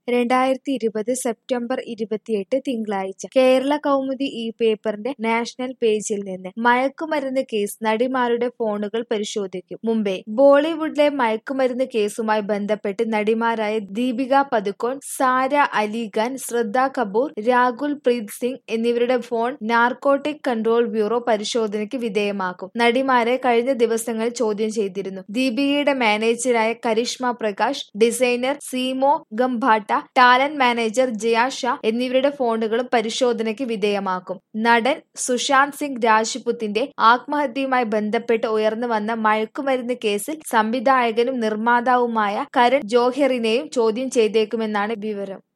രണ്ടായിരത്തി ഇരുപത് സെപ്റ്റംബർ ഇരുപത്തിയെട്ട് തിങ്കളാഴ്ച കേരള കൗമുദി ഈ പേപ്പറിന്റെ നാഷണൽ പേജിൽ നിന്ന് മയക്കുമരുന്ന് കേസ് നടിമാരുടെ ഫോണുകൾ പരിശോധിക്കും മുംബൈ ബോളിവുഡിലെ മയക്കുമരുന്ന് കേസുമായി ബന്ധപ്പെട്ട് നടിമാരായ ദീപിക പദുക്കോൺ സാര അലി ഖാൻ ശ്രദ്ധ കപൂർ രാകുൽ പ്രീത് സിംഗ് എന്നിവരുടെ ഫോൺ നാർക്കോട്ടിക് കൺട്രോൾ ബ്യൂറോ പരിശോധനയ്ക്ക് വിധേയമാക്കും നടിമാരെ കഴിഞ്ഞ ദിവസങ്ങളിൽ ചോദ്യം ചെയ്തിരുന്നു ദീപികയുടെ മാനേജരായ Karishma Prakash designer Simone Khambatta talent manager Jaya Shah എന്നിവരുടെ ഫോണുകളും പരിശോധനയ്ക്ക് വിധേയമാക്കും നടൻ സുശാന്ത് സിംഗ് രാജ്പുത്തിന്റെ ആത്മഹത്യയുമായി ബന്ധപ്പെട്ട് ഉയർന്നു വന്ന മയക്കുമരുന്ന് കേസിൽ സംവിധായകനും നിർമ്മാതാവുമായ കരൺ ജോഹറിനെയും ചോദ്യം ചെയ്തേക്കുമെന്നാണ് വിവരം